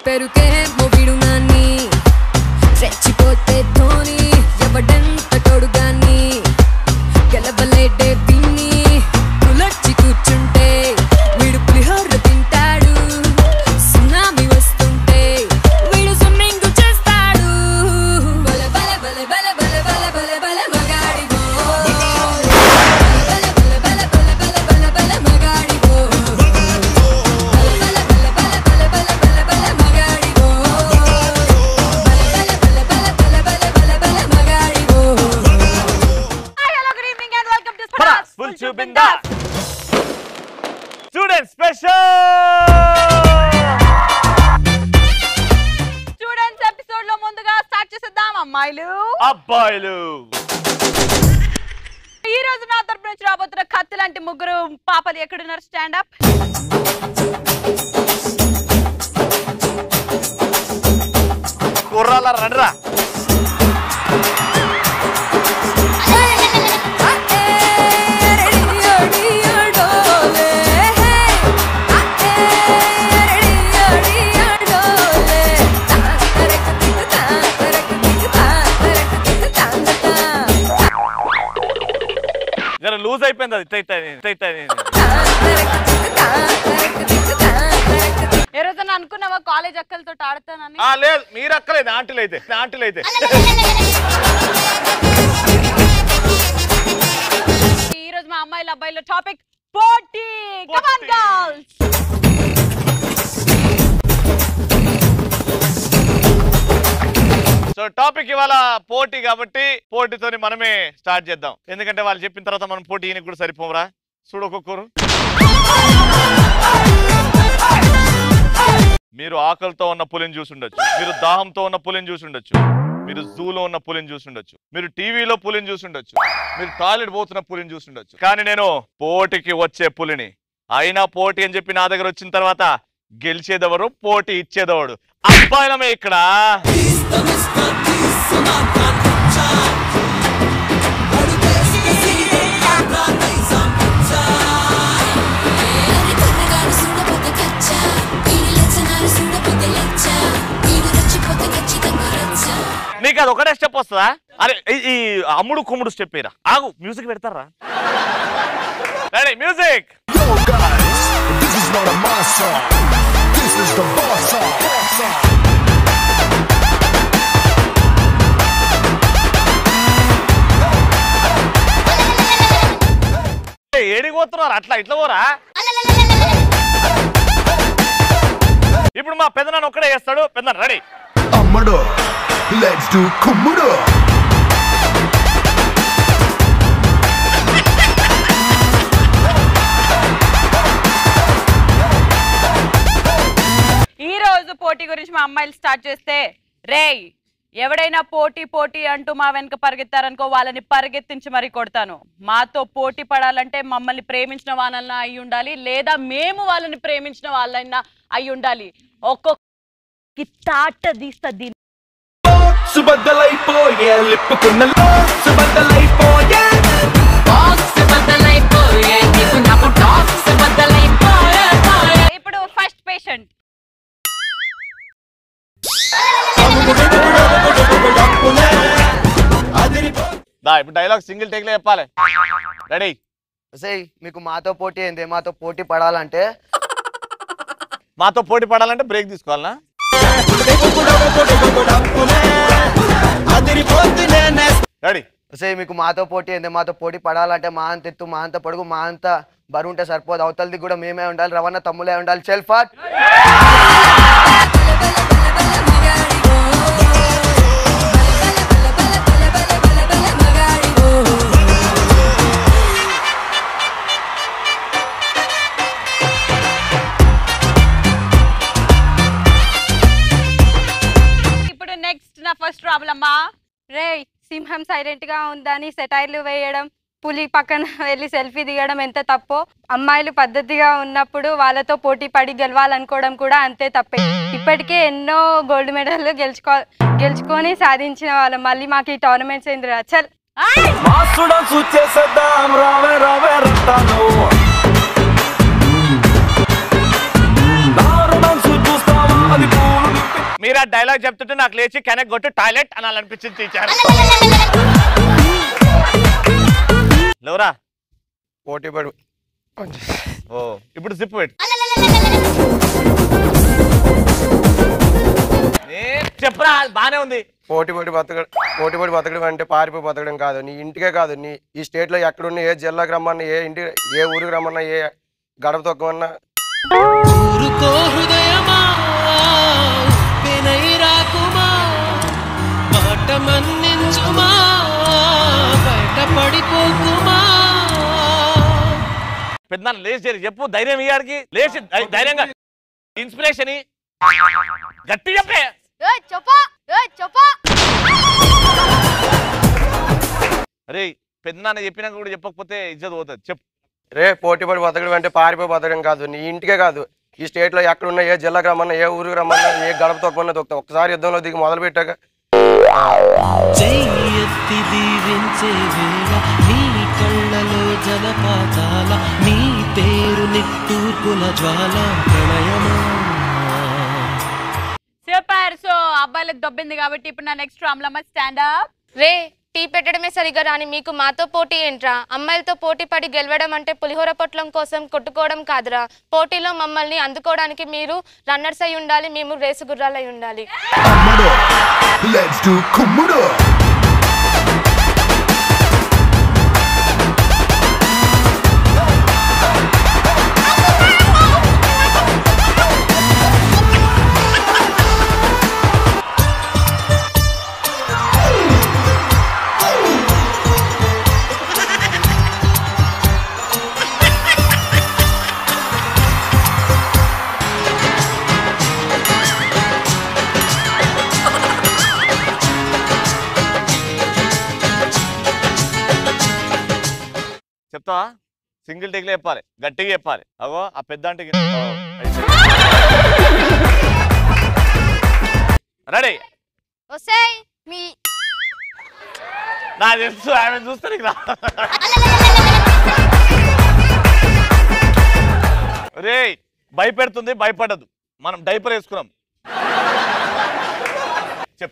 పెరుకేమో విడు నాన్ని రెచ్చిపోతే ధోని ఎవడంత తోడుగాని గెలవలేడే పిన్ని కులర్చి కూర్చుంటే వీడు పులిహోర తింటాడు సునామీ వస్తుంటే వీడు స్విమ్మింగ్ చేస్తాడు బల బల బల బల బల బల బల బల మగాడివో బల బల బల బల బల బల బల మగాడివో బల బల బల బల బల బల బల మగాడివో బల బల బల బల బల బల బల మగాడివో hi hello good evening and welcome to పరాస్ ఫుల్ చూపిందా స్టూడెంట్ స్పెషల్ స్టూడెంట్స్ ఎపిసోడ్ లో ముందుగా స్టార్ట్ చేసేద్దాం అమ్మాయిలు అబ్బాయిలు ఈ రోజు నా తరపు నుంచి రాబోతున్న కత్తి లాంటి ముగ్గురు పాపలు ఎక్కడున్నారు స్టాండ్ అప్ కుర్రాల రండ్రా జర లూజ్ అయిపోయింది అది ఇట్ట ఇట్ట ఇట్ట ఇట్ట అని. ఏ రోజున అనుకున్నావా కాలేజ్ అక్కలతో ఆడతానని ఆ లేదు మీరు అక్కలేదు ఆంటీలు అయితే ఆంటీలు అయితే ఈ రోజు మా అమ్మాయిల అబ్బాయిల టాపిక్ పోటీ కమాన్ పోటీ. గర్ల్స్ సో టాపిక్ ఇవాళ పోటీ కాబట్టి పోటీతోని మనమే స్టార్ట్ చేద్దాం ఎందుకంటే వాళ్ళు చెప్పిన తర్వాత మనం పోటీ ఈయనకి కూడా సరిపోమరా చూడు ఒక్కొక్కరు మీరు ఆకలితో ఉన్న పులిని చూసి ఉండొచ్చు మీరు దాహంతో ఉన్న పులిని చూసి ఉండొచ్చు మీరు జూలో ఉన్న పులిని చూసి ఉండొచ్చు మీరు టీవీలో పులిని చూసి ఉండొచ్చు మీరు టాయిలెట్ పోతున్న పులిని చూసి ఉండొచ్చు కానీ నేను పోటీకి వచ్చే పులిని అయినా పోటీ అని చెప్పి నా దగ్గర వచ్చిన తర్వాత గెలిచేదెవరు పోటీ ఇచ్చేదెవడు అబ్బాయిలమే ఇక్కడ కర్రగాడు చూడపోతే కచ్చ వీడి లచ్చనాలు చూడపోతే లచ్చ వీడు రెచ్చిపోతే ఖచ్చితంగా రచ్చ నీకు అది ఒకటే స్టెప్ వస్తుందా అరే ఈ- ఈ అమ్ముడు కుమ్ముడు స్టెప్ ఏరా ఆగు మ్యూజిక్ పెడతారా ready music Yo guys, this is not a my song. This is the boss song. Boss song. ఏడికి పోతున్నారు అట్లా ఇట్లా పోరా ఇప్పుడు మా పెదనాన్న ఒక్కడే చేస్తాడు పెదనాన్న ready Amado, let's do Kumudo. ఈ రోజు పోటీ గురించి మా అమ్మాయిలు స్టార్ట్ చేస్తే రేయ్ ఎవడైనా పోటీ పోటీ అంటూ మా వెనక పరిగెత్తారనుకో వాళ్ళని పరిగెత్తించి మరీ కొడతాను మాతో పోటీ పడాలంటే మమ్మల్ని ప్రేమించిన వాళ్ళన్నా అయి ఉండాలి లేదా మేము వాళ్ళని ప్రేమించిన వాళ్ళైనా అయి ఉండాలి ఒక్కొక్క తాట తీస్తా దీన్ని సుబద్దలైపోయే లిప్పుకున్న సుబద్దలైపోయే ఇప్పుడు ఫస్ట్ పేషెంట్ దా ఇప్పుడు డైలాగ్ సింగిల్ టేక్ లో చెప్పాలి రెడీ సై మీకు మాతో పోటీ ఏంది మాతో పోటీ పడాలంటే మాతో పోటీ పడాలంటే బ్రేక్ తీసుకోవాలనా రెడీ సై మీకు మాతో పోటీ ఏంది మాతో పోటీ పడాలంటే మా అంత ఎత్తు మా అంత పొడుగు మా అంత బరువు ఉంటే సరిపోదు అవతలది కూడా మేమే ఉండాలి రవాణా తమ్ములే ఉండాలి సెల్ఫాట్ ఇప్పుడు నెక్స్ట్ నా ఫస్ట్ ప్రాబ్లమ్ అమ్మా రేయ్ సింహం సైలెంట్ గా ఉందని సెటైర్లు వేయడం పులి పక్కన వెళ్ళి సెల్ఫీ దిగడం ఎంత తప్పో అమ్మాయిలు పద్ధతిగా ఉన్నప్పుడు వాళ్ళతో పోటీ పడి గెలవాలనుకోవడం కూడా అంతే తప్పే ఇప్పటికే ఎన్నో గోల్డ్ మెడల్ గెలుచుకో గెలుచుకొని సాధించిన వాళ్ళం మళ్ళీ మాకు ఈ టోర్నమెంట్స్ ఏంది చల్ మాసుడం చూచేసేద్దాం రావే రావే రత్తాను దారుణం చూస్తావా అది పూలు గా డైలాగ్ చెప్తుంటే నాకు లేచి కెనక్ కొట్టు టాయిలెట్ అనాలనిపించింది టీచర్ లేవరా పోటీ పడు ఓ ఇప్పుడు జిప్ పెట్టు ఏ, చెప్పురా బానే ఉంది పోటీ పడి బతకడం పోటీ పడి బతకడం అంటే పారిపోయి బతకడం కాదు నీ ఇంటికే కాదు నీ ఈ స్టేట్ లో ఎక్కడున్న ఏ జిల్లాకి రమ్మన్నా ఏ ఇంటి ఏ ఊరికి రమ్మన్నా ఏ గడప తొక్కమన్నా ఊరుకో హృదయమా వినై రాకుమా మాట మన్నించుమా బయట పడిపోకుమా పెద్ద లేచి చేరి చెప్పు ధైర్యం ఇయ్యాడికి లేచి ధై- ధైర్యంగా ఇన్స్పిరేషన్ గట్టి చెప్పే అరే పెద్దనాన్న చెప్పినాక కూడా చెప్పకపోతే ఇజ్జత్ పోతుంది చెప్పు రే పోటీ పడి బతకడం అంటే పారిపోయి బతకడం కాదు నీ ఇంటికే కాదు ఈ స్టేట్ లో ఎక్కడున్న ఏ జిల్లాకి రమ్మన్నా ఏ ఊరికి రమ్మన్నా ఏ గడప తొక్కమన్నా తొక్కుతా ఒక్కసారి యుద్ధంలో దిగి మొదలు పెట్టాక చెయ్యెత్తి దీవించే వేళ నీ కళ్ళలో జలపాతాల నీ పేరు నిట్టూర్పుల జ్వాల ప్రణయమా సూపర్ సో అబ్బాయిలకు దొబ్బింది కాబట్టి ఇప్పుడు నా నెక్స్ట్ రామ్లమ్మ స్టాండ్ అప్ రే టీ పెట్టడమే సరిగా రాని మీకు మాతో పోటీ ఏంట్రా అమ్మాయిలతో పోటీ పడి గెలవడం అంటే పులిహోర పొట్లం కోసం కొట్టుకోవడం కాదురా పోటీలో మమ్మల్ని అందుకోవడానికి మీరు రన్నర్స్ అయి ఉండాలి మేము రేసు గుర్రాలై ఉండాలి Kummudo. Let's do Kummudo. చెప్తావా సింగిల్ టేక్లో చెప్పాలి గట్టిగా చెప్పాలి అగో ఆ పెద్ద అంటే రెడీ వస్తాయి మీ నా తెలుసు ఆమె చూస్తే నీకు రా రే భయపెడుతుంది భయపడదు మనం డైపర్ వేసుకున్నాం చెప్పు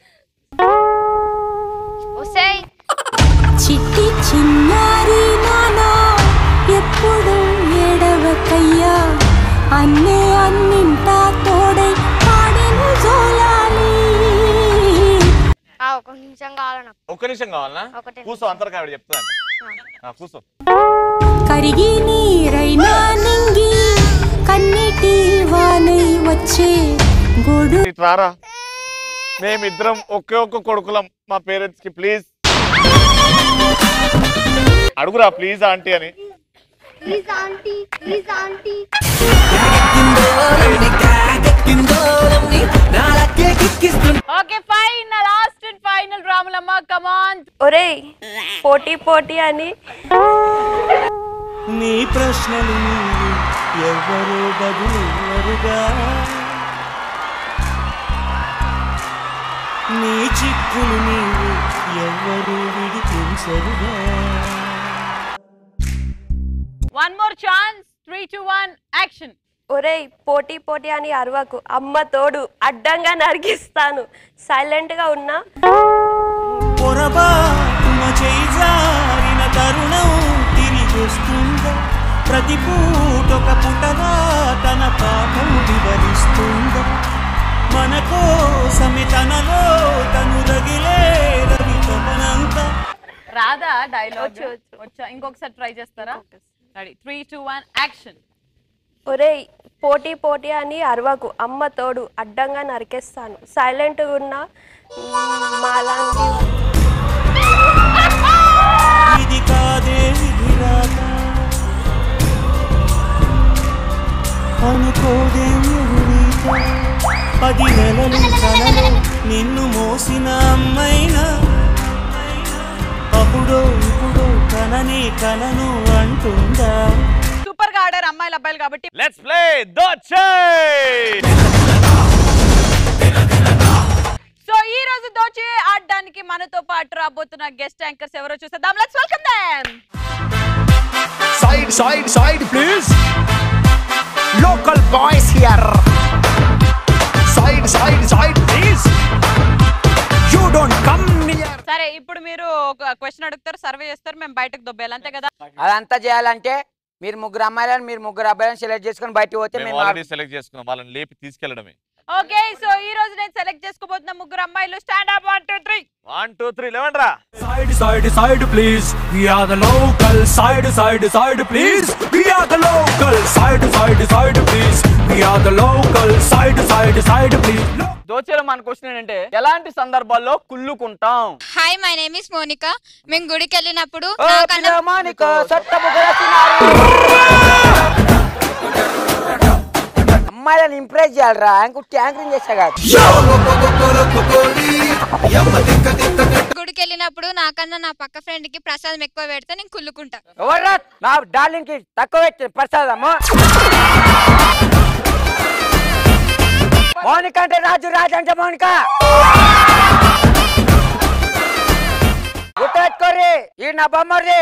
వస్తాయి చిట్టి చిన్నారి నానా ఎప్పుడు ఎడవకయ్యా అన్నే అన్నింటా తోడై పాడెను జోలాలి ఒక నిమిషం కావాలి నాకు ఒక్క నిమిషం కావాలనా ఒకటే కూర్చో అంతరకావిడ చెప్తుందంట ఆ, కూర్చో కరిగి నీరైనా నింగి కన్నీటి వానై వచ్చే గొడు ఇటు రారా మేమిద్దరం ఒకే ఒక్క కొడుకులం మా పేరెంట్స్ కి ప్లీజ్ అడుగురా ప్లీజ్ ఆంటీ అని okay fine last and final Ramulamma come on ఒరేయ్ పోటీ పోటీ అని నీ ప్రశ్నలు నీవు ఎవ్వరూ బదులువరుగా నీ చిక్కులు నీవు ఎవ్వరూ విడిపించరుగా one more chance three two one action ఒరేయ్ పోటీ పోటీ అని అరవకు అమ్మ తోడు అడ్డంగా నరికిస్తాను సైలెంట్ గా ఉన్నా పొరబాటున చేయి జారిన తరుణం తిరిగొస్తుందా ప్రతి పూటొక పుటలా తన పాఠం వివరిస్తుందా మన కోసమే తనలో తను రగిలే రవి తపనంతా రాదా డైలాగ్ వచ్చు, వచ్చు. వచ్చా ఇంకొకసారి ట్రై చేస్తారా ready three two one action ఒరేయ్ పోటీ పోటీ అని అరవకు అమ్మ తోడు అడ్డంగా నరికేస్తాను సైలెంట్ గా ఉన్నా మ్, మాలాంటి ఇది కాదే విధిరాత అనుకోదేం ఎదురీత పది నెలలు కలలో నిన్ను మోసిన అమ్మైనా అప్పుడో ఇప్పుడో కననే కలను అంటుందా సూపర్ గా ఆడారు అమ్మాయిలు అబ్బాయిలు కాబట్టి లెట్స్ ప్లే దోచే సో ఈ రోజు దోచి ఆడడానికి మనతో పాటు రాబోతున్న గెస్ట్ యాంకర్స్ ఎవరో చూసేద్దాం let's welcome them Side, side, side, please. Local boys here. Side, side, side, please. సరే ఇప్పుడు మీరు ఒక క్వశ్చన్ అడుగుతారు సర్వే చేస్తారు మేము బయటకు దొబ్బేయాలి అంతే కదా అదంతా చేయాలంటే మీరు ముగ్గురు అమ్మాయిలను మీరు ముగ్గురు అబ్బాయిలను సెలెక్ట్ చేసుకొని బయటకు పోతే మేము మేము ఆల్రెడీ సెలెక్ట్ చేసుకున్నాం వాళ్ళని లేపి తీసుకెళ్ళడమే ఓకే సో ఈ రోజు నేను సెలెక్ట్ చేసుకోబోతున్న ముగ్గురు అమ్మాయిలు stand up one two three one two three eleven రా Side, side, side, please. We are the local. Side, side, side, please. We are the local. Side, side, side, please. We are the local. Side, side, side, please. దోచేలో మన question ఏంటంటే ఎలాంటి సందర్భాల్లో కుళ్ళుకుంటాం hi my name is Monica మేము గుడికి వెళ్ళినప్పుడు ఓ నాకన్నా పిల్లమానిక సట్టము గరచినారు. అమ్మాయిలను ఇంప్రెస్ చేయాలరా ఇంకొక యాంకరింగ్ చేసా కాదు గుడికి వెళ్ళినప్పుడు నాకన్నా నా పక్క ఫ్రెండ్ కి ప్రసాదం ఎక్కువ పెడితే నేను కుళ్ళుకుంటా ఎవర్రా నా డార్లింగ్ కి తక్కువ పెట్టి ప్రసాదము మౌనిక అంటే రాజు రాజు అంటే మౌనిక గుర్తుపెట్టుకోరి ఈ నా బొమ్మది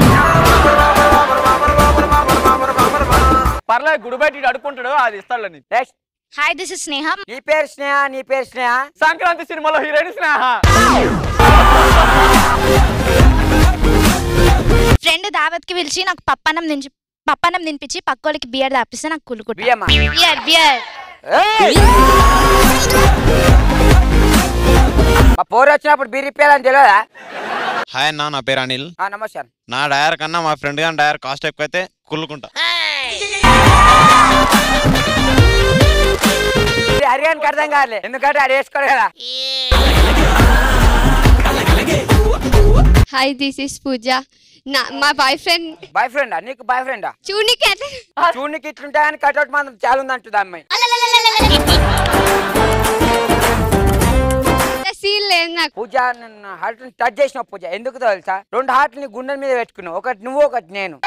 పర్లేదు గుడి బయట ఇటు అడుక్కుంటాడు అది ఇస్తాడు నీ next hi this is Sneha నీ పేరు స్నేహ నీ పేరు స్నేహ సంక్రాంతి సినిమాలో హీరోయిన్ స్నేహ ఫ్రెండ్ దావత్ కి పిలిచి నాకు పప్పనం దించి పప్పనం తినిపించి పక్కోళ్ళకి బియర్ తాపిస్తే నాకు కుళ్ళుకుంటా బియ్యమా? బియర్ బియర్ ఏయ్! ఆ పోరు వచ్చినప్పుడు బీరిపోయాలని తెలియదా హాయ్ అన్న నా పేరు అనిల్ ఆ, నమస్తే అన్న. నా డయర్ కన్నా మా ఫ్రెండ్ గాని డయర్ కాస్ట్ ఎక్కువైతే కుళ్ళుకుంటా ఇది హరియానికి అర్థం కాదులే ఎందుకంటే అది వేసుకోడు కదా హాయ్ దిస్ ఇస్ పూజ నా మా బాయ్ ఫ్రెండ్ బాయ్ ఫ్రెండా నీకు బాయ్ ఫ్రెండా చూడనికి చూడనికి ఇట్లుంటా కానీ కట్అవుట్ మాత్రం చాలా ఉంది అంటుంది అమ్మాయి సీన్ లేదు నాకు పూజ నన్ను హార్ట్ టచ్ చేసిన పూజ ఎందుకు తెలుసా రెండు హార్ట్ని గుండెల మీద పెట్టుకున్నావు ఒకటి నువ్వు ఒకటి నేను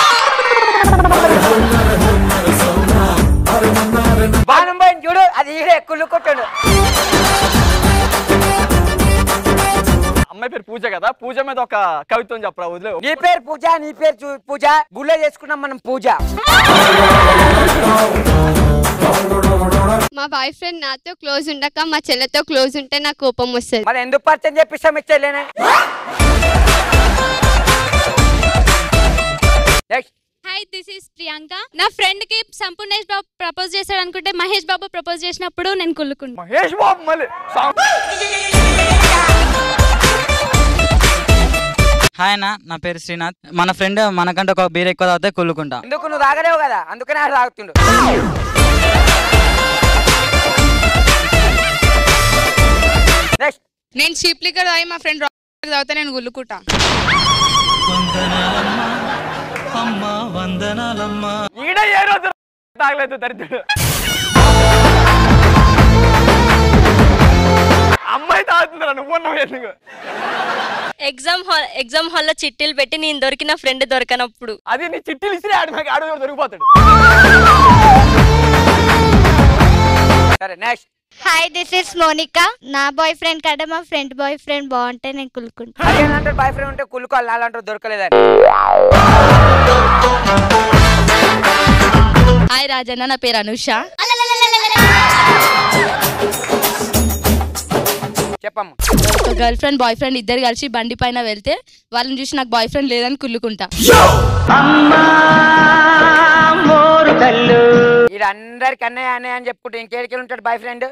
బాణం పోయింది చూడు అది ఈడే కుళ్ళు కొట్టాడు అమ్మాయి పేరు పూజ కదా పూజ మీద ఒక కవిత్వం చెప్పరా వదిలే నీ పేరు పూజ నీ పేరు చూ- పూజ గుళ్ళో చేసుకున్నాం మనం పూజ మా బాయ్ ఫ్రెండ్ నాతో క్లోజ్ ఉండక మా చెల్లెతో క్లోజ్ ఉంటే నాకు కోపం వస్తుంది మరి ఎందుకు పరిచయం చెప్పిస్తాం ఇచ్చలేనే హాయ్ దిస్ ఇస్ ప్రియాంక నా ఫ్రెండ్ కి సంపూర్ణేష్ బాబు ప్రపోజ్ చేశాడు అనుకుంటే మహేష్ బాబు ప్రపోజ్ చేసినప్పుడు నేను కుళ్ళుకున్నా మహేష్ బాబు మళ్ళీ హాయ్ అన్న నా పేరు శ్రీనాథ్ మన ఫ్రెండ్ మనకంటే ఒక బీర్ ఎక్కువ తాగితే కుళ్ళుకుంటా ఎందుకు నువ్వు తాగలేవు కదా అందుకనే ఆడు తాగుతుండు నెక్స్ట్ నేను చీప్ లిక్కర్ తాగి మా ఫ్రెండ్ తాగితే నేను గుల్లుకుంటా అమ్మా వందనాలమ్మా ఈడ ఏ రోజు తాగలేదు దరిద్రుడు అమ్మాయి తాగుతుందిరా నువ్వు నువ్వు ఎందుకు ఎగ్జామ్ హాల్ ఎగ్జామ్ హాల్లో చిట్టీలు పెట్టి నేను దొరికిన ఫ్రెండ్ దొరకనప్పుడు అది నీ చిట్టీలు ఇసిరి ఆడు నాకు ఆడు దొరికిపోతాడు సరే next hi this is Monica నా బాయ్ ఫ్రెండ్ కంటే మా ఫ్రెండ్ బాయ్ ఫ్రెండ్ బాగుంటే నేను కుళ్ళుకుంటా అంటే బాయ్ ఫ్రెండ్ ఉంటే కుళ్ళుకోవాలి అలాంటి దొరకలేదని హాయ్ రాజన్న నా పేరు అనుష చెప్పమ్మా ఒక గర్ల్ ఫ్రెండ్ బాయ్ ఫ్రెండ్ ఇద్దరు కలిసి బండి పైన వెళ్తే వాళ్ళని చూసి నాకు బాయ్ ఫ్రెండ్ లేదని కుళ్ళుకుంటా ఇది అందరికి అన్నయ్య అన్నయ్య అని చెప్పుకుంటే ఇంకేడికి ఉంటాడు boyfriend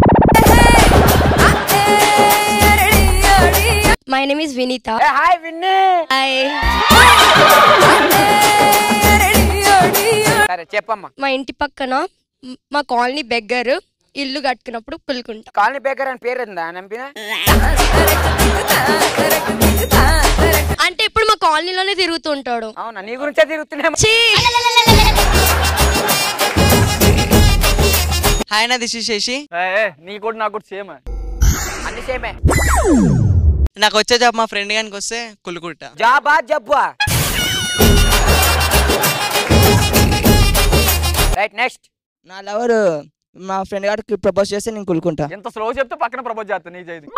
my name is Vineeta hi Vinny hi సరే చెప్పమ్మా మా ఇంటి పక్కన మ్, మా కాలనీ బెగ్గర్ ఇల్లు కట్టుకున్నప్పుడు కుళ్ళుకుంటా కాలనీ బేకర్ అని పేరు ఉందా నంపిన అంటే ఇప్పుడు మా కాలనీలోనే తిరుగుతుంటాడు అవునా నీ గురించే తిరుగుతున్నాం హాయ్ నా దిస్ శశి నీ కూడా నాకు కూడా సేమ్ అన్ని సేమే నాకు వచ్చే జాబ్ మా ఫ్రెండ్ గానికి వస్తే కుళ్ళుకుంటా జాబా జబ్బా రైట్ నెక్స్ట్ నా లవర్ మా ఫ్రెండ్ గారికి ప్రపోజ్ చేస్తే నేను కుళ్ళుకుంటా ఎంత స్లో చెప్తే పక్కన ప్రపోజ్ చేస్తా నీ చేయి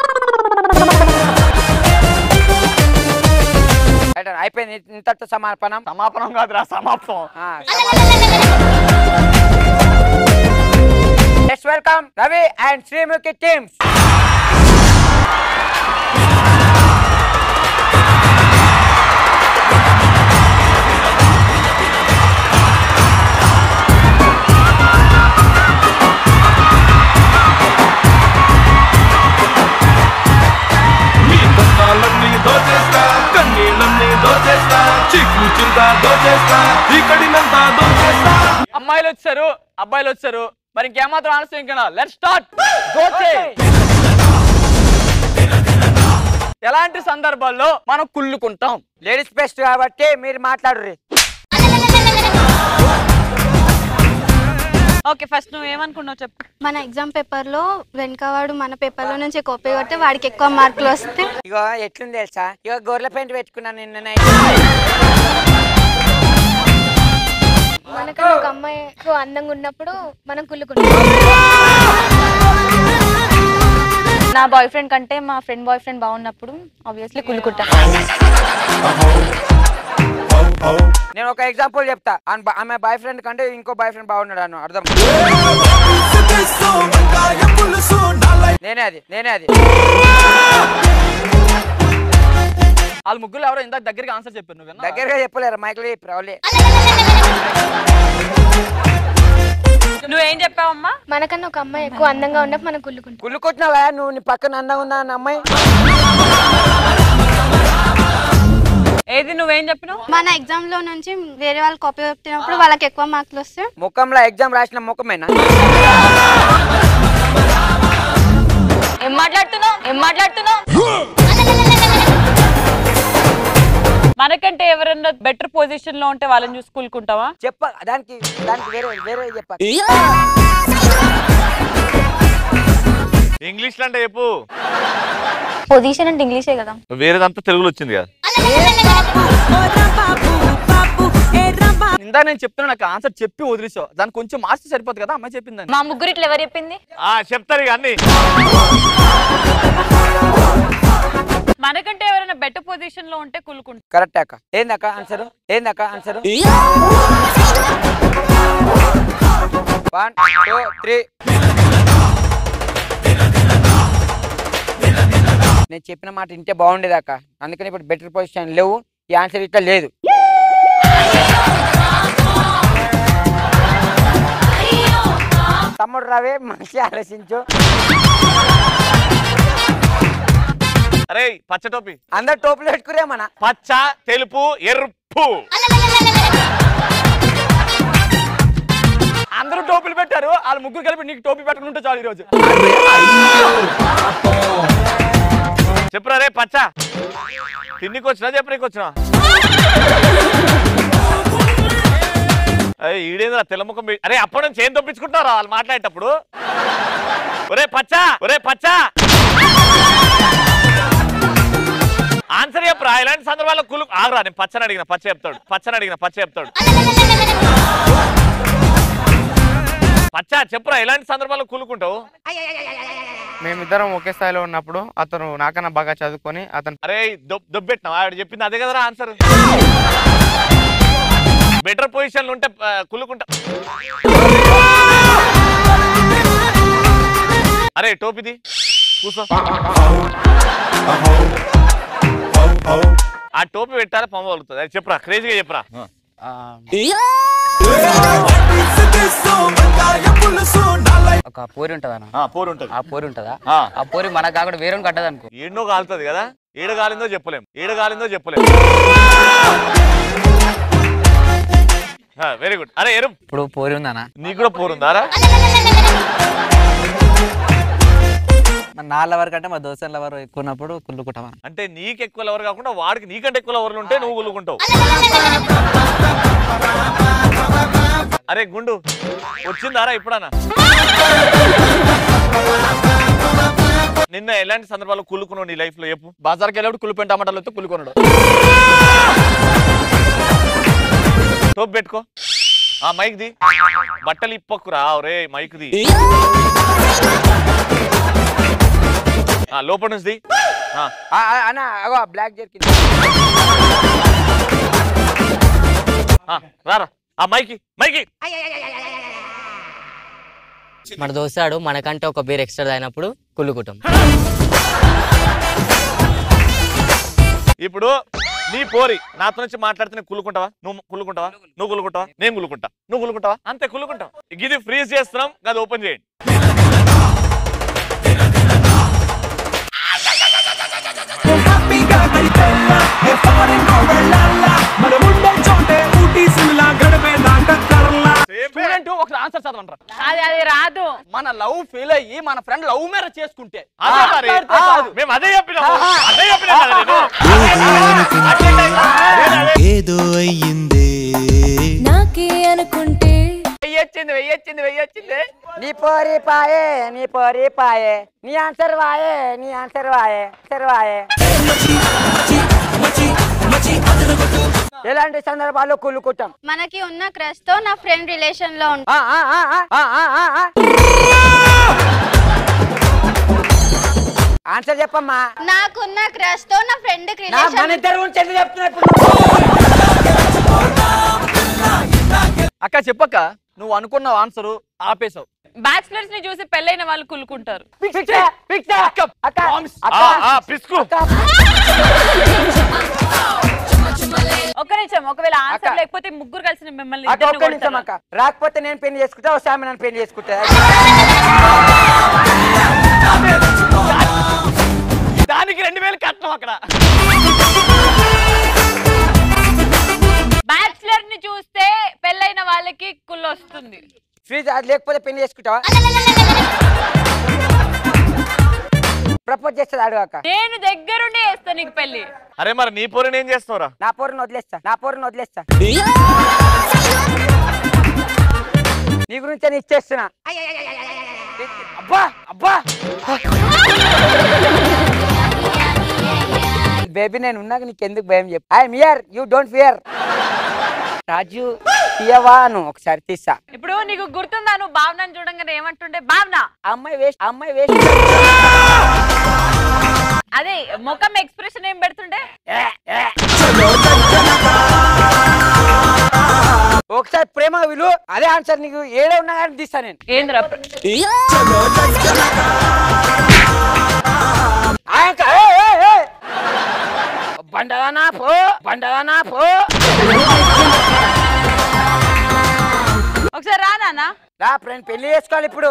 రైట్ అయిపోయింది ఇంతటితో సమాపనం సమాపనం కాదురా సమాప్తం next welcome Ravi and Sreemukhi teams అమ్మాయిలు వచ్చారు అబ్బాయిలు వచ్చారు మరి ఇంకేమాత్రం ఆలస్యం ఇంకా లెట్ స్టార్ట్ ఎలాంటి సందర్భాల్లో మనం కుళ్ళుకుంటాం లేడీస్ బెస్ట్ కాబట్టి మీరు మాట్లాడరు ఓకే ఫస్ట్ నువ్వు ఏమనుకున్నావు చెప్పు మన ఎగ్జామ్ పేపర్లో వెనకవాడు మన పేపర్లో నుంచి కాపీ కొడితే వాడికి ఎక్కువ మార్కులు వస్తే ఇగో ఎట్లుంది తెలుసా ఇగో గొర్రెల పెయింట్ పెట్టుకున్నాను నిన్న మనకన్నా ఒక అమ్మాయి ఎక్కువ అందంగా ఉన్నప్పుడు మనం కుళ్ళుకుంటాం నా బాయ్ ఫ్రెండ్ కంటే మా ఫ్రెండ్ బాయ్ ఫ్రెండ్ బాగున్నప్పుడు ఆబ్వియస్లీ కుళ్ళుకుంటా నేను ఒక ఎగ్జాంపుల్ చెప్తా ఆన్ బ- ఆమె బాయ్ ఫ్రెండ్ కంటే ఇంకో బాయ్ ఫ్రెండ్ బాగున్నాడు అను అర్థం నేనే అది నేనే అది వాళ్ళ ముగ్గురు ఎవరో ఇందాక దగ్గరికి ఆన్సర్ చెప్పారు నువ్వు విన్నావా? దగ్గరగా చెప్పలేరు మైక్లో చెప్పి రావులే నువ్వేం చెప్పావమ్మా మనకన్నా ఒక అమ్మాయి ఎక్కువ అందంగా ఉన్నప్పుడు మనం కుళ్ళుకుంటాం కుళ్ళుకుంటున్నావా నువ్వు నీ పక్కన అందంగా ఉందా అన్న అమ్మాయి ఏది నువ్వేం చెప్పినావు మన ఎగ్జామ్ లో నుంచి వేరే వాళ్ళు కాపీ కొట్టినప్పుడు వాళ్ళకి ఎక్కువ మార్కులు వస్తే ముఖంలో ఎగ్జామ్ రాసిన ముఖమేనా ఏం మాట్లాడుతున్నావు ఏం మాట్లాడుతున్నావు మనకంటే ఎవరన్నా బెటర్ పొజిషన్ లో ఉంటే వాళ్ళని చూసి కూలుకుంటావా చెప్ప దానికి దానికి వేరే వేరే చెప్ప ఇంగ్లీష్ అంటే చెప్పు పొజిషన్ అంటే ఇంగ్లీషే కదా వేరేదంతా తెలుగులో వచ్చింది కదా ఇందా నేను చెప్తున్నా నాకు ఆన్సర్ చెప్పి వదిలేసావు దానికి కొంచెం మార్చి సరిపోదు కదా అమ్మాయి చెప్పిందని మా ముగ్గురు ఇట్లా ఎవరు చెప్పింది ఆ చెప్తారు ఇక అన్ని మనకంటే ఎవరైనా బెటర్ పొజిషన్ లో ఉంటే కూలుకుంటా కరెక్ట్ అక్క ఏందక్క ఆన్సర్ ఏందక్క ఆన్సర్ వన్ టూ త్రీ నేను చెప్పిన మాట ఇంటే బాగుండేది అక్క అందుకని ఇప్పుడు బెటర్ పొజిషన్ లేవు ఈ ఆన్సర్ ఇట్లా లేదు తమ్ముడు రావే మంచి ఆలోచించు అరే పచ్చ టోపీ అందరు టోపులు పెట్టుకురే మన పచ్చ తెలుపు ఎరుపు అందరూ టోపీలు పెట్టారు వాళ్ళ ముగ్గురు కలిపి నీకు టోపీ పెట్టకుంటే చాలు ఈరోజు చెప్పురా రే పచ్చ తిన్నికి వచ్చినా చెప్పనీకి వచ్చినా అరే ఈడేంద్రా తెల్లముఖం పె- అరే అప్పటి నుంచి ఏం తప్పించుకుంటారా వాళ్ళు మాట్లాడేటప్పుడు ఒరే పచ్చ ఒరే పచ్చ ఆన్సర్ చెప్పరా ఇలాంటి సందర్భాల్లో కులు ఆగరా నేను పచ్చని అడిగిన పచ్చ చెప్తాడు పచ్చని అడిగిన పచ్చ చెప్తాడు పచ్చ చెప్పురా ఎలాంటి సందర్భాల్లో కూలుకుంటావు మేమిద్దరం ఒకే స్థాయిలో ఉన్నప్పుడు అతను నాకన్నా బాగా చదువుకొని అతను అరే దొబ్బెట్టినావా ఆవిడ చెప్పింది అదే కదరా ఆన్సర్ బెటర్ పొజిషన్ ఉంటే ఆ, కులుకుంటా అరే టోపిది కూసో ఆ టోపీ పెట్టాలి పంప వలుగుతుంది అది చెప్పరా క్రేజీగా చెప్పరా ఒక పోరి ఉంటదన్న ఆ, పోరు ఉంటుంది ఆ పోరి ఉంటదా ఆ. ఆ పోరి మన కాకుండా వేరే కట్టదు అనుకో ఎన్నో కాలుతుంది కదా ఏడ కాలిందో చెప్పలేం ఏడ కాలిందో చెప్పలేం వెరీ గుడ్ అరే ఎరు ఇప్పుడు పోరి ఉందన్న నీకు కూడా పోరుందారా మన నా లవర్ కంటే మా దోస్తు లవర్ ఎక్కువ ఉన్నప్పుడు కుళ్ళుకుంటామా అంటే నీకు ఎక్కువ లవర్ కాకుండా వాడికి నీకంటే ఎక్కువ లవర్లు ఉంటే నువ్వు గుల్లుకుంటావు అరే గుండు వచ్చిందారా ఇప్పుడన్నా నిన్న ఎలాంటి సందర్భాల్లో కులుకున్నావు నీ లైఫ్ లో చెప్పు బజార్కి వెళ్ళినప్పుడు కులిపోయిన టమాటాలతో కులుకొనడు టోప్ పెట్టుకో ఆ మైక్ ది బట్టలు ఇప్పకురా రే మైక్ ది ఆ లోపల నుంచి ది ఆ, ఆ, ఆ, అన్న అగో బ్లాక్ జర్కి ఆ, రారా ఆ మైకి మైకి మన దోస్తాడు మనకంటే ఒక బీర్ ఎక్స్ట్రా అయినప్పుడు కుళ్ళుకుంటాం ఇప్పుడు నీ పోరి నాతో నుంచి మాట్లాడితే నేను కులుకుంటావా నువ్వు కులుకుంటావా నువ్వు కులుకుంటావా నేను కులుకుంటా నువ్వు కులుకుంటావా అంతే కులుకుంటాం ఇది ఫ్రీజ్ చేస్తున్నాం అది ఓపెన్ చేయండి హ్యాపీగా గడిపేలా ఏ ఫారెన్ వెళ్ళాలా మన ఉండే చోటే ఊటీ సిమ్లా గడిపే దాట కర్లా సేమ్ స్టూడెంట్ ఒక ఆన్సర్ చదవండి అది అది రాదు మన లవ్ ఫెయిల్ అయ్యి మన ఫ్రెండ్ లవ్ మ్యారేజ్ చేసుకుంటే అదే మరి మాట్లాడితే కాదు. మేము అదే చెప్పినాము అదే చెప్పినా కదా నేను ఏదో అయ్యిందే నాకే అనుకుంటే వెయ్యొచ్చింది వెయ్యొచ్చింది వెయ్యొచ్చింది నీ పోరి పాయే నీ పోరి పాయే నీ ఆన్సర్ వాయే నీ ఆన్సర్ వాయే ఆన్సర్ వాయే ఎలాంటి సందర్భాల్లో కుళ్ళుకుంటాం మనకి ఉన్న క్రష్ తో నా ఫ్రెండ్ రిలేషన్ లో ఉంటా ఆ, ఆ, ఆ, ఆ, ఆ, ఆ, ఆ. ఆన్సర్ చెప్పమ్మా నాకున్న క్రష్ తో నా ఫ్రెండ్ కి నా మన రిలేషన్ ఇద్దరు గురించి ఎందుకు చెప్తున్నప్పుడు అక్క చెప్పక్క నువ్వు అనుకున్న ఆన్సర్ ఆపేసావు బ్యాచిలర్స్ ని చూసి పెళ్ళైన వాళ్ళు కులుకుంటారు పిస్కు ఒక నిమిషం ఒకవేళ ఆన్సర్ లేకపోతే ముగ్గురు కలిసి మిమ్మల్ని అక్క ఇద్దరిని ఒక్క నిమిషం కొడతారా? అక్క రాకపోతే నేను పెళ్లి చేసుకుంటా వస్తే ఆమె నన్ను పెళ్లి చేసుకుంటా దానికి రెండు వేలు కట్నం అక్కడ బ్యాచిలర్ ని చూస్తే పెళ్ళైన వాళ్ళకి కుళ్ళు వస్తుంది ఫ్రీజ్ అది లేకపోతే పెళ్లి చేసుకుంటావా ప్రపోజ్ చేస్తుంది అడుగు అక్క నేను దగ్గరుండి వేస్తా నీకు పెళ్లి అరే మరి నీ పోరిని ఏం చేస్తావురా నా పోరుని వదిలేస్తా నా పోరుని వదిలేస్తా నీ గురించి నేను ఇచ్చేస్తున్నా అబ్బా అబ్బా బేబీ నేను ఉన్నాక నీకు ఎందుకు భయం చెప్పు I mere you don't fear Raju తీయవా నువ్వు ఒకసారి తీసా ఇప్పుడు నీకు గుర్తుందా నువ్వు భావనని చూడంగానే ఏమంటుండే భావన అమ్మాయి వేస్ట్ అమ్మాయి వేస్ట్ అదే ముఖం ఎక్స్ప్రెషన్ ఏం పెడుతుండే ఒకసారి ప్రేమ విలు అదే ఆన్సర్ నీకు ఏడే ఉన్నా కానీ తీస్తా నేను ఏంద్రా ఆయనక, ఏ, ఏ, ఏ. బండదానా పో బండదానా పో ఒకసారి రా నాన్న రా ఫ్రెండ్ పెళ్లి చేసుకోవాలి ఇప్పుడు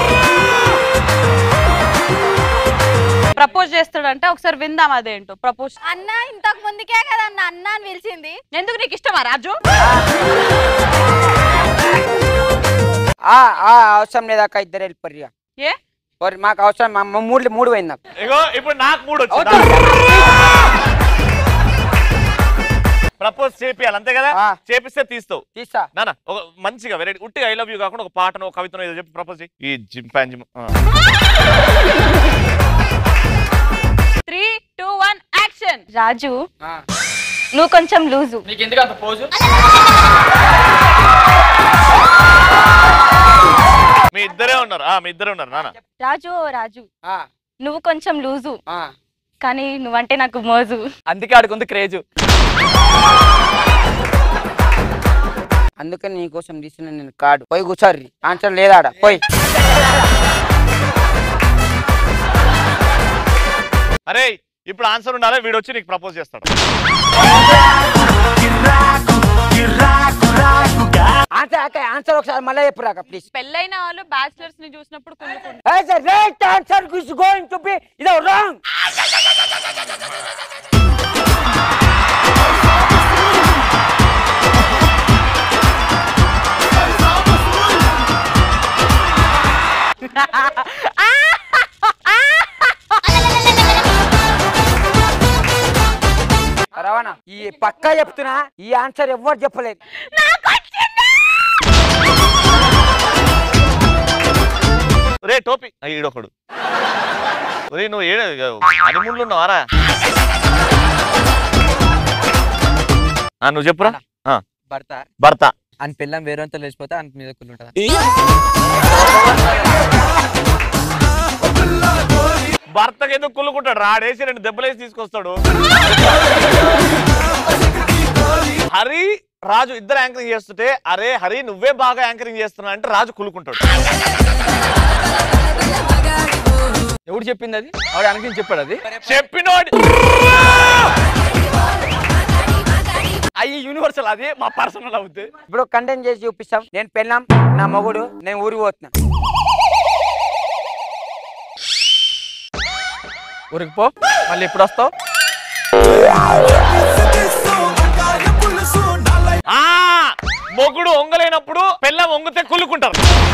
ప్రపోజ్ చేస్తాడంటే ఒకసారి విందాం అదేంటో ప్రపోజ్ అన్న ఇంతకు ముందుకే కదా అన్న అన్న అని పిలిచింది ఎందుకు నీకు ఇష్టమా రాజు ఆ ఆ అవసరం లేదాక ఇద్దరు వెళ్ళిపోరు ఇక. ఏ ఓరి, మాకు అవసరం మా మా మూడు మూడు పోయింది నాకు ఇగో ఇప్పుడు నాకు మూడు వచ్చింది ప్రపోజ్ చేపియాలి అంతే కదా చేపిస్తే తీస్తావు తీస్తా నానా ఒక మంచిగా వెరైటీ ఉట్టిగా ఐ లవ్ యూ కాకుండా ఒక పాటను ఒక కవితను ఏదో చెప్పి ప్రపోజ్ చేయి ఈ జిమ్ ప్యాన్ జిమ్ three two one action Raju నువ్వు కొంచెం లూజు నీకు ఎందుకు అంత పోజు మీ ఇద్దరే ఉన్నారు ఆ మీ ఇద్దరే ఉన్నారు నానా రాజు ఓ రాజు నువ్వు కొంచెం లూజు కానీ నువ్వంటే నాకు మోజు అందుకే ఆడుకుంది క్రేజు అందుకని నీకోసం తీసిన నేను కార్డు పోయి కూర్చోర్రి ఆన్సర్ లేదాడ పోయి అరే ఇప్పుడు ఆన్సర్ ఉండాలి వీడు వచ్చి నీకు ప్రపోజ్ చేస్తాడు ఆన్సర్ అక్క ఆన్సర్ ఒకసారి మళ్ళీ చెప్పు రాక ప్లీజ్ పెళ్ళైన వాళ్ళు బ్యాచిలర్స్ ని చూసినప్పుడు కుళ్ళుకుంటారు As a right answer is going to be ఇది wrong. రవాణా ఈ పక్కా చెప్తున్నా ఈ ఆన్సర్ ఎవ్వరు చెప్పలేదు రే టోపీ ఆ, ఈడొకడు రే నువ్వు ఏడ హనీమూన్లు ఉన్నావారా ఆ, నువ్వు చెప్పురా ఆ, భర్త భర్త అని పిల్లం వేరేంతో లేచిపోతే ఆయన మీద కుళ్ళుంటది భర్తకి ఎందుకు కుళ్ళుకుంటాడు రాడేసి రెండు దెబ్బలేసి తీసుకొస్తాడు హరి రాజు ఇద్దరు యాంకరింగ్ చేస్తుంటే అరే హరి నువ్వే బాగా యాంకరింగ్ చేస్తున్నావు అంటే రాజు కుళ్ళుకుంటాడు ఎవడు చెప్పింది అది ఆవిడ వెనక చెప్పాడు అది చెప్పినోడు అయ్యి యూనివర్సల్ అది మా పర్సనల్ అవుతుంది ఇప్పుడు కంటెంట్ చేసి చూపిస్తాం నేను పెళ్ళాం నా మొగుడు నేను ఊరికి పోతున్నా ఊరికి పో మళ్ళీ ఎప్పుడు వస్తావు ఆ మొగుడు ఒంగలేనప్పుడు పెళ్ళం ఒంగితే కుళ్ళుకుంటారు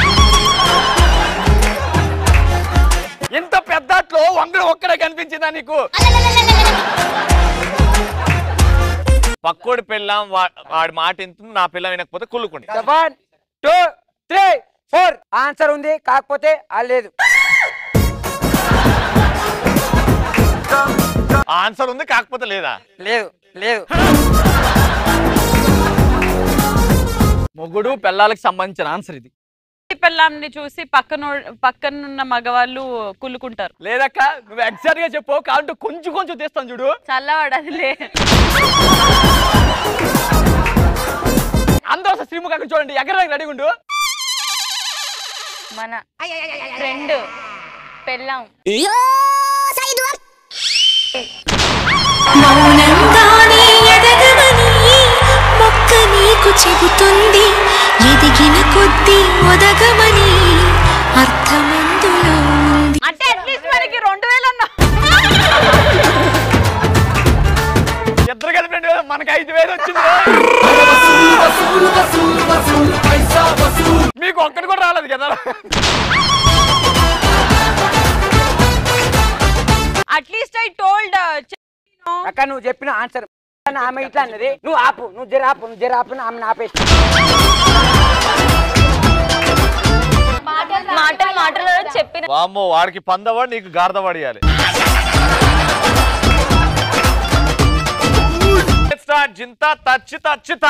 ఎంత పెద్దట్లో వంగడు ఒక్కడే కనిపించిందా నీకు పక్కోడి పెళ్ళం వా- వాడి మాట ఇంత నా పిల్లం వినకపోతే కుళ్ళుకుంటా one two three four answer ఉంది కాకపోతే ఆ లేదు ఆన్సర్ ఉంది కాకపోతే లేదా లేదు లేదు మొగుడు పిల్లలకి సంబంధించిన ఆన్సర్ ఇది ఈ పిల్లాన్ని చూసి పక్కన పక్కనున్న మగవాళ్ళు కుళ్ళుకుంటారు లేదక్క నువ్వు ఎగ్జాక్ట్ గా చెప్పు కాబట్టి కొంచెం కొంచెం తీస్తాను చూడు చల్లవాడదిలే అందరూ ఒకసారి శ్రీముఖ అక్కడ చూడండి ఎగరడానికి రెడీ ఉండు మన ఫ్రెండ్ పెళ్ళాం మౌనంగానే ఎదగమని మొక్క నీకు చెబుతుంది ఎదిగిన కొద్దీ ఒదగమని అర్థమందులో ఉంది అంటే అట్లీస్ట్ మనకి రెండు వేలు అన్నా ఇద్దరు కలిపి రెండు వేలు మనకి ఐదు వేలు వచ్చింది మీకు ఒక్కటి కూడా రాలేదు కదా అట్లీస్ట్ ఐ టోల్డ్ అక్క నువ్వు చెప్పిన ఆన్సర్ ఆమె ఇట్లా అన్నది నువ్వు ఆపు నువ్వు జర ఆపు నువ్వు జర ఆపు ఆమె ఆపేసి మాటలు మాటలలో చెప్పిన వామ్మో వాడికి పందవాడు నీకు గార్దవాడు ఇవ్వాలి స్టార్ట్ జింతా తచ్చిత చిత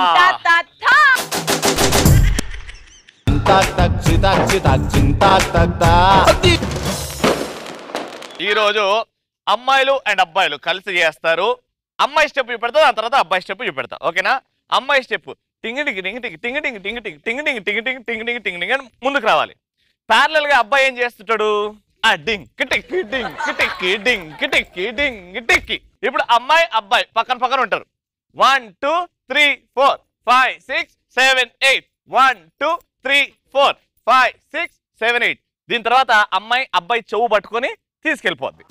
ఈ రోజు అమ్మాయిలు అండ్ అబ్బాయిలు కలిసి చేస్తారు అమ్మాయి స్టెప్ చూపెడతా దాని తర్వాత అబ్బాయి స్టెప్ చూపెడతా ఓకేనా అమ్మాయి స్టెప్ టింగ్ టింగ్ టింగ్ టింగ్ టింగ్ టింగ్ టింగ్ టింగ్ టింగ్ టింగ్ టింగ్ టింగ్ టింగ్ టింగ్ టింగ్ టింగ్ అని ముందుకు రావాలి ప్యారలల్ గా అబ్బాయి ఏం చేస్తుంటాడు ఆ డింగ్ కిటిక్కి డింగ్ కిటిక్కి డింగ్ కిటిక్కి డింగ్ కిటిక్కి ఇప్పుడు అమ్మాయి అబ్బాయి పక్కన పక్కన ఉంటారు one two three four five six seven eight one two three four five six seven eight దీని తర్వాత అమ్మాయి అబ్బాయి చెవు పట్టుకొని తీసుకెళ్ళిపోద్ది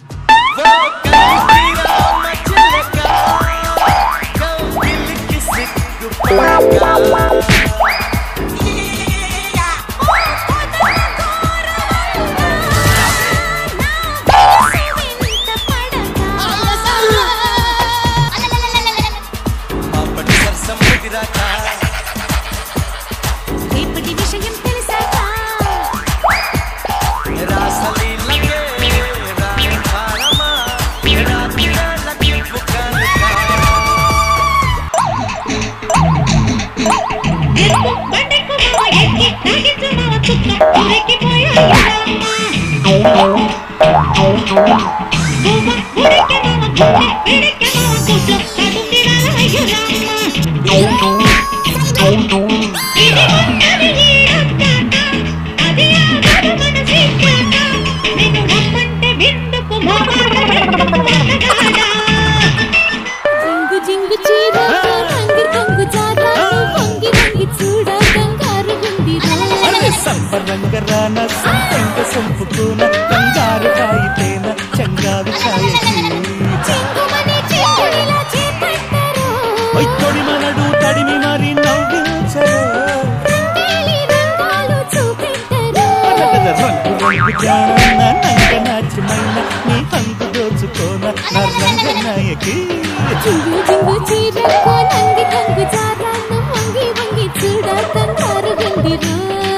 రేపటి విషయం తెలిసాక జింగు జింగు చీర రంగు రంగు జార వంగి వంగి చూడ కంగారు గుండిరా సంబరంగరాన సంతంగ సంపుకున బంగారు కాయితేన చంగావి ఛాయకి చింగుమని చింగుడిలా చేపట్టారు తొడి మనడు తడిమి మరి నవ్వించరు రంగేలి రంగాలు చూపెట్టారు రంగు రంగు జాన నంగ నాట్యమైన నీ హంగు దోచుకోన నా రంగ నాయకి జింగు జింగు చీరకు నంగి రంగు జార వంగి వంగి చూడ కంగారు గుండిరా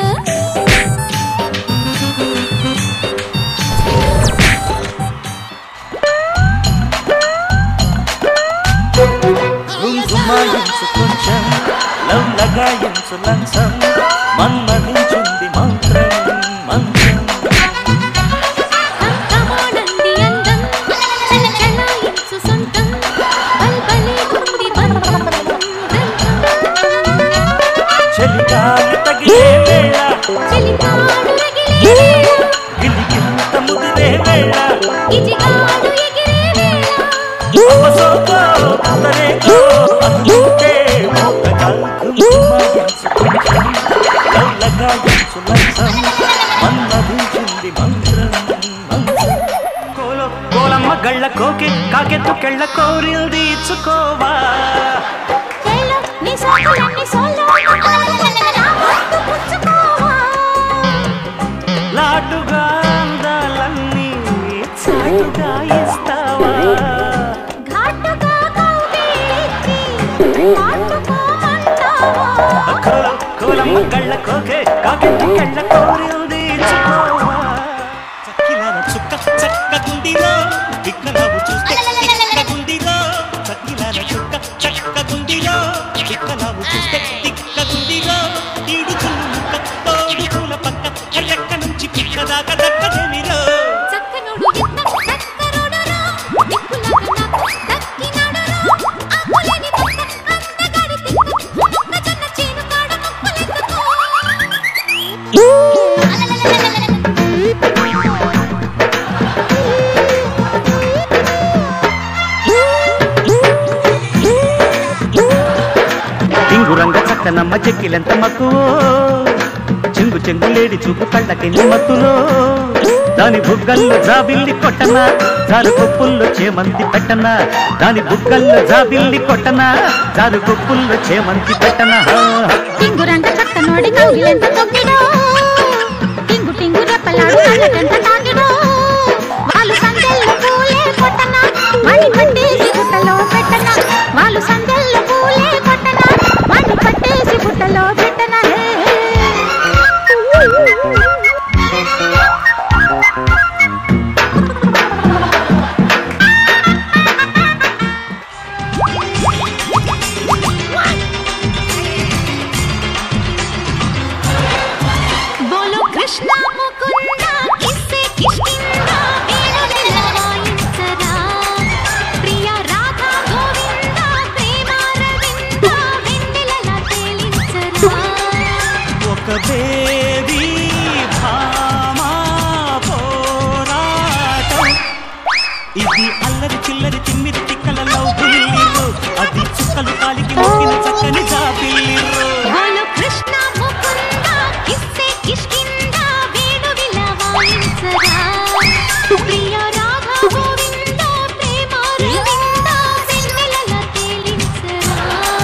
గుంగుమాయించు కొంచెం లవ్ లగాయించు లంచం మన్మధించుంది మంత్రం మంత్రం కమానంది అందం చలాయించు సొంతం బల్బలే గుండి బంధం చలిగాలి తగిలే వేళ చెలికాడు రగిలే వేళ గిలిగింత ముదిరే వేళ గిజిగాడు ఎగిరే వేళ అపసోకో అతరేకో అందుకే మొక్కగా గుంగుమాయించు కొంచెం లవ్ లగాయించు లంచం మన్మధించుంది మంత్రం మంత్రం కోలో కోలమ్మ గళ్ళ కోకి కాకెత్తు కెళ్ళ కోరిల్ది ఇచ్చుకోవా వేళ నీ సోకులన్నీ సోలో నా ముద్దు పుచ్చుకోవా లాటుగా అందాలన్నీ చాటుగా ఇస్తావా ఘాటుగా కౌగిలించి మాటుకోమంటావా కోల కోలమ్మ కళ్ళ కోకే కాకెత్తి కళ్ళ కోరింది ఇచ్చుకోవా చక్కిలాల చుక్క చక్కకుందిలో విక్కలావు చూస్తే తిక్కకుందిలో చక్కిలాల చుక్క చక్కకుందిలో విక్కలావు చూస్తే తిక్కకుందిలో ఈడు చుల్లు ముక్క తోడు పూల పక్క రెక్క నుంచి పిక్క దాకా దక్కదేమిరో చక్కనోడు ఎంత చక్కరోడురా దిక్కులాగా నాకు దక్కినాడురా ఆకులేని మొక్క అందగాడి తిక్క మొక్కజొన్న చేను కాడ టింగురంగ చక్కనమ్మ చెక్కిలెంత మక్కువో చెంగు చెంగు లేడి చూపు కళ్ళకెన్ని మత్తులో దాని బుగ్గల్లో జాబిల్లి కొట్టనా దాని కొప్పుల్లో చేమంతి పెట్టనా దాని బుగ్గల్లో జాబిల్లి కొట్టనా దాని కొప్పుల్లో చేమంతి పెట్టనా టింగురంగ చక్కనోడి కౌగిలెంత తొక్కిడో టింగు టింగు రెప్పలాడు కళ్ళకెంత తాకిడో వాళ్ళు సందెల్లో పూలే కొట్టనా మణి పట్టేసి గుట్టలో పెట్టనా వాళ్ళు సందెల్లో పూలే కొట్టనా మణి పట్టేసి గుట్టలో పెట్టనా హే, బోలో కృష్ణ ముకుంద కిస్సే కిష్కింద వేణువెల వాయించరా ప్రియ రాధా గోవింద ప్రేమారవింద వెన్నెలల తేలించరా ఒక బేబీ భామా పోరాటం ఇది అల్లరి చిల్లరి తిమ్మిరి తిక్కలలో బుల్లిరు అది చుక్కలు కాలికి మొక్కిన చక్కని జాబిల్లిరు బోలో కృష్ణ ముకుంద కిస్సే కిష్కింద వేణువెల వాయించరా ప్రియ రాధా గోవింద ప్రేమారవింద వెన్నెలల తేలించరా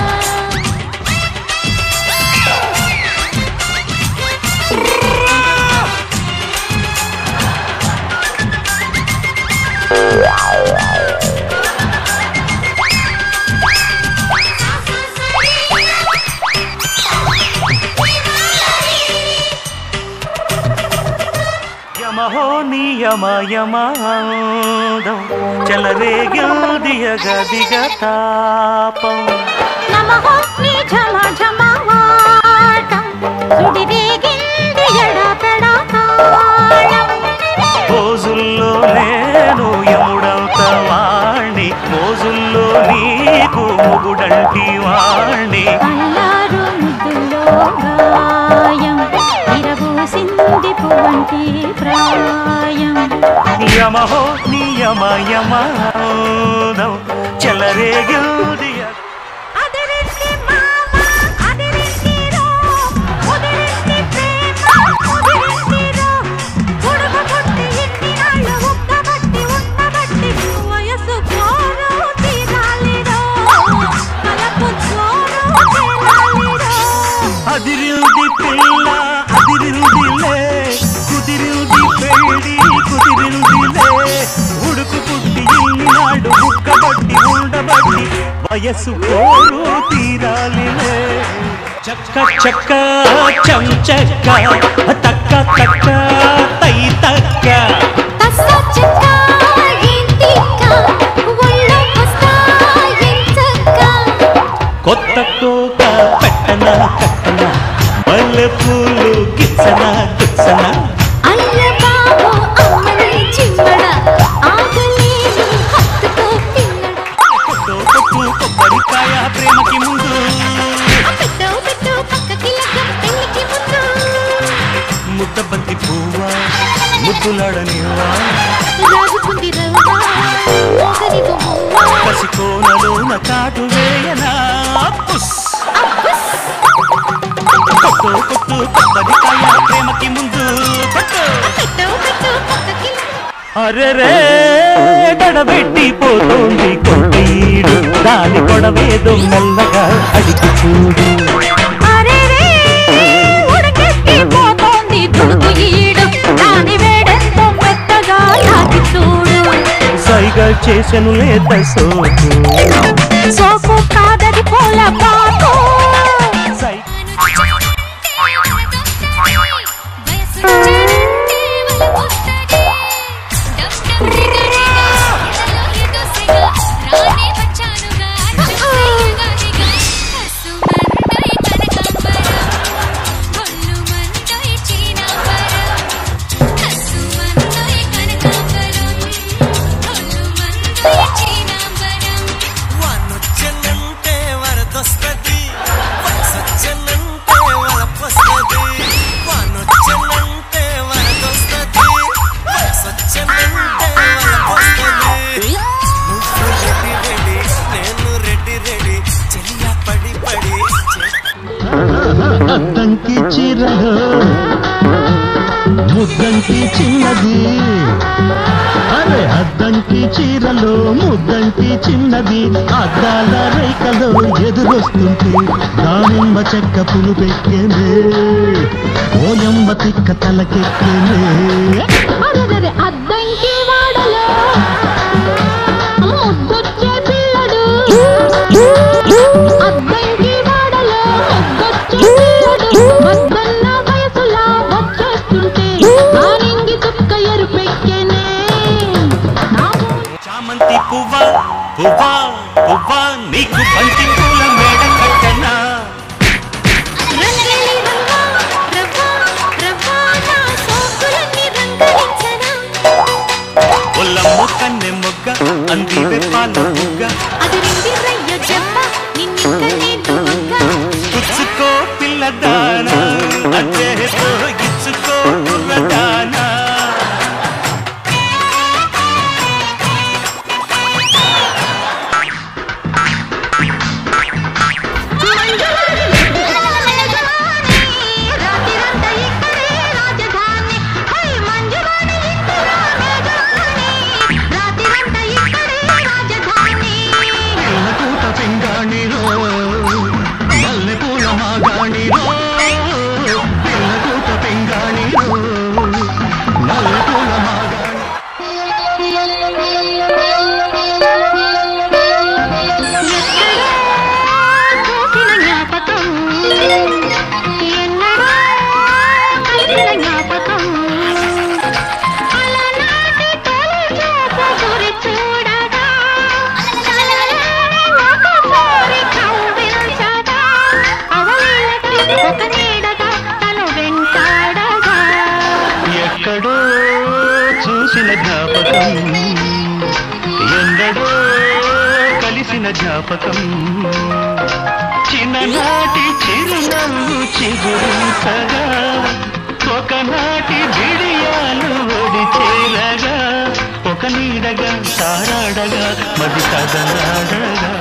యమహో నియమ యమాదం చెలరేగిదియగ దిగ తాపం నమః నీ ఝమ ఝమవాటం సుడివేగింది ఎడపెడ తాళం రోజుల్లో నేను యముడంత వాణ్ణి రోజుల్లో నీకు మొగుడంటి వాణ్ణి అల్లారు ముద్దులో గాయం విరబూసింది పువ్వంటి ప్రాయం యమహో నియమ యమాదం చెలరేగిదియ అదిరింటి మామ అదిరింటి రో ఉదిరింటి ప్రేమ ఉదిరింటి రో ఉడుకు పుట్టి ఇన్ని నాళ్ళు ఉక్కబట్టి ఉన్నబట్టి వయసు కోరు తీరాలిరో కలపు చోరు తేలాలిరో అదిరింది పిల్ల అదిరిందిలే కుదిరింది పెళ్ళి కుదిరిందిలే ఉడుకు పుట్టి ఇన్నాడు బుక్కబట్టి ఉండబట్టి వయసు పోరు తీరాలిలే చక్క చక్క చం చక్క తక్క తక్క తై తక్క తస్స చెక్క ఇంటిక్క ఒళ్ళొకొస్తా ఎంచక్క కొత్త కోక పెట్టన కట్టన మల్లె పూలు గిచ్చన గిచ్చన అయ్య బాబు అమ్మని చిమ్మడ ఆగలేని హత్తుతో పిల్లడ కొట్టు కొబ్బరికాయ ప్రేమకి ముందు పెట్టు పెట్టు పక్కకి లగ్గం పెళ్ళికి ముందు ముద్దబంతి పువ్వా ముద్దులాడనివా రాజుకుంది రవ్వ మోగని బొమ్మ కసి కోనలోన కాటు వేయనా పుస్ కొట్టు కొట్టు కొబ్బరికాయ ప్రేమకి ముందు కొట్టు పెట్టు పెట్టు పక్కకి అరే రే దడబెట్టి పోతోంది కొట్టీడు దాని గొడవేదో మెల్లగా అడిగి చూడు పోతోంది దుడుకు ఈడు దాని వేడెంతో మెత్తగా తాకి చూడు సైగా చేసెను లేత సోకు సోకు కాదది పూల పాకు వానొచ్చెనంటే వరదొస్తది వరసొచ్చెనంటే వలపొస్తది వానొచ్చెనంటే వరదొస్తది వరసొచ్చెనంటే వలపొస్తది నువ్వు రెడ్డి రెడీ నేను రెడ్డి రెడీ చెయ్య పడి పడి అద్దంకి చీరలో ముద్దంకి చిన్నది అరే అద్దంకి చీరలో ముద్దంకి చిన్నది అద్దాల రేఖలో ఎదురొస్తుంటే దానిమ్మ చెక్క పులు పెట్టేనే ఓయమ్మ తిక్క తలకెక్కేనే అరెరెరె అద్దంకి వాడలో ముద్దొచ్చే పిల్లడు అద్దంకి వాడలో ముద్దొచ్చే పిల్లడు వద్దన్న వయసులా వచ్చేస్తుంటే ఆరింగి చుక్క ఎరుపెక్కెనే చామంతి పువ్వా పువ్వా పువ్వా నీకు బంతి పూల మేడ కట్టనా రంగలి రంగా రవ్వా రవ్వా నా సోకులన్నీ రంగరించనా ఒల్లమ్మ కన్నె మొగ్గ అంది వెప్పాల బుగ్గ అది రింగి రయ్య జబ్బ నిన్నింక నేను మొగ్గ పుచ్చుకో పిల్లదానా అచ్చేతో ఇచ్చుకో కుర్రదానా పూట పింగాణిలో మల్లె పూల మాగాణిలో పిల్లకూట పింగాణిలో మల్లె పూల మాగాణి చూసిన జ్ఞాపకం ఎన్నడో కలిసిన జ్ఞాపకం అలనాటి తొలి చూపు గురి చూడగా ఒకసారి కవ్వించగా అవలీలగా ఒక నీడగా తను వెంటాడగా ఎక్కడో చూసిన జ్ఞాపకం ఎందడో కలిసిన జ్ఞాపకం చిన్ననాటి చిరునవ్వు చిగురించగా ఒకనాటి బిడియాలు ఒడి చేరగా ఒక నీడగా సారాడగా మది కదలాడగా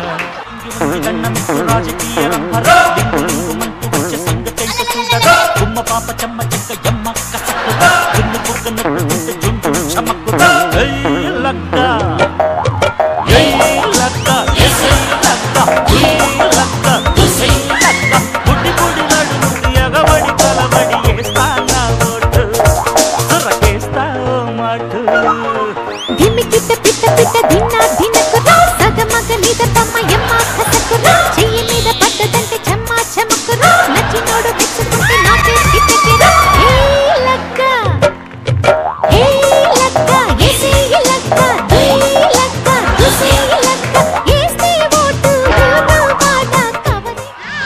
రాజకీయ రంభరా దింగుమంటూ వచ్చే సంగతేంటో చూడగా గుమ్మ పాప చెమ్మ చెక్క ఎమ్మ కసక్కుగా గున్ను బుగ్గ నొప్పుకుంటే జుంటు చమక్కుగా ఏయ్ లక్క ఏయ్ లక్క ఎసై లక్క ఉయ్ లక్క దుసై లక్క బుడ్డి బుడి నడుము ఎగబడి కలబడి ఏస్తానా ఓటు సురకేస్తా ఓ మాటు ధిమ్మి కిట్ట పిట్ట పిట్ట దిన్న దినకురా సగమగ నిద తమ్మ యమ్మ కసకురా చెయ్యి మీద పడ్డదంటే చెమ్మ చెమకురా నచ్చినోడు మెచ్చుకుంటే నాకే కిట్టకిరా ఏ లక్క ఏ లక్క ఏసే లక్క దుయ్ లక్క దుసే లక్క ఏస్తే ఓటు నా బాట కవరి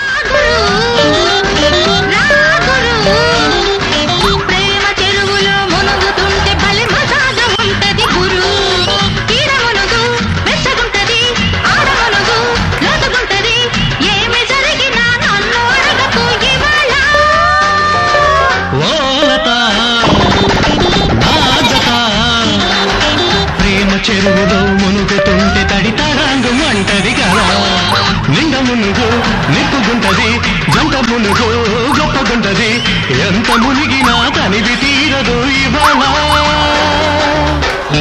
ప్రేమ చెరువులో మునుగుతుంటే భలే మజాగా ఉంటది గురు ఈడ మునుగు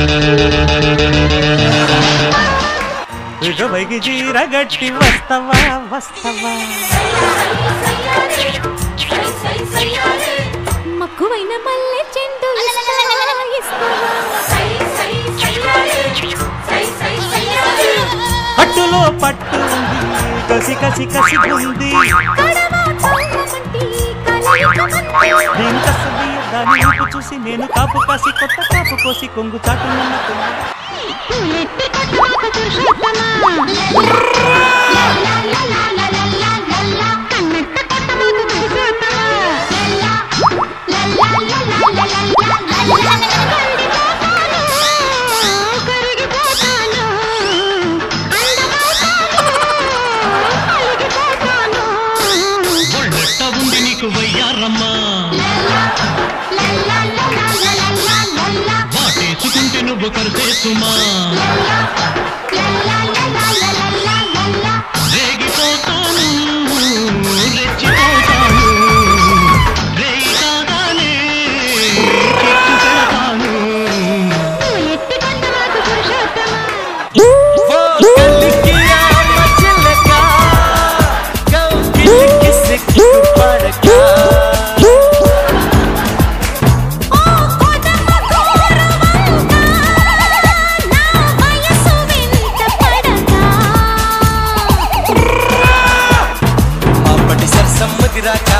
ఇగవైకి జీరగట్టి వస్తవా వస్తవా మక్కువైన మల్లె చెండు పట్టులో పట్టు ఉంది కసి కసి కసి ఉంది నేను కసబియ్య దాని ఊపు చూసి నేను కాపు కాసి కొత్త కాపు కోసి కొంగు చాటు ఒళ్ళెట్ట ఉంది నీకు వయ్యారమ్మా వాటేసుకుంటే నువ్వు కరిసేసుమా రేగిపోతాను రెచ్చిపోతాను రేయి కాగానే కిక్కు పెడతాను అప్పటి సరసమ్మతి రాక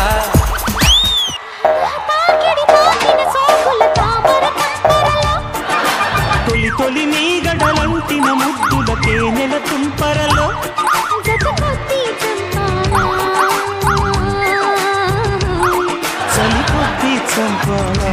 తొలి తొలి నీ గడలంటిన ముద్దుల తేనెల తుంపరలో చలి కొద్ది చంపాలా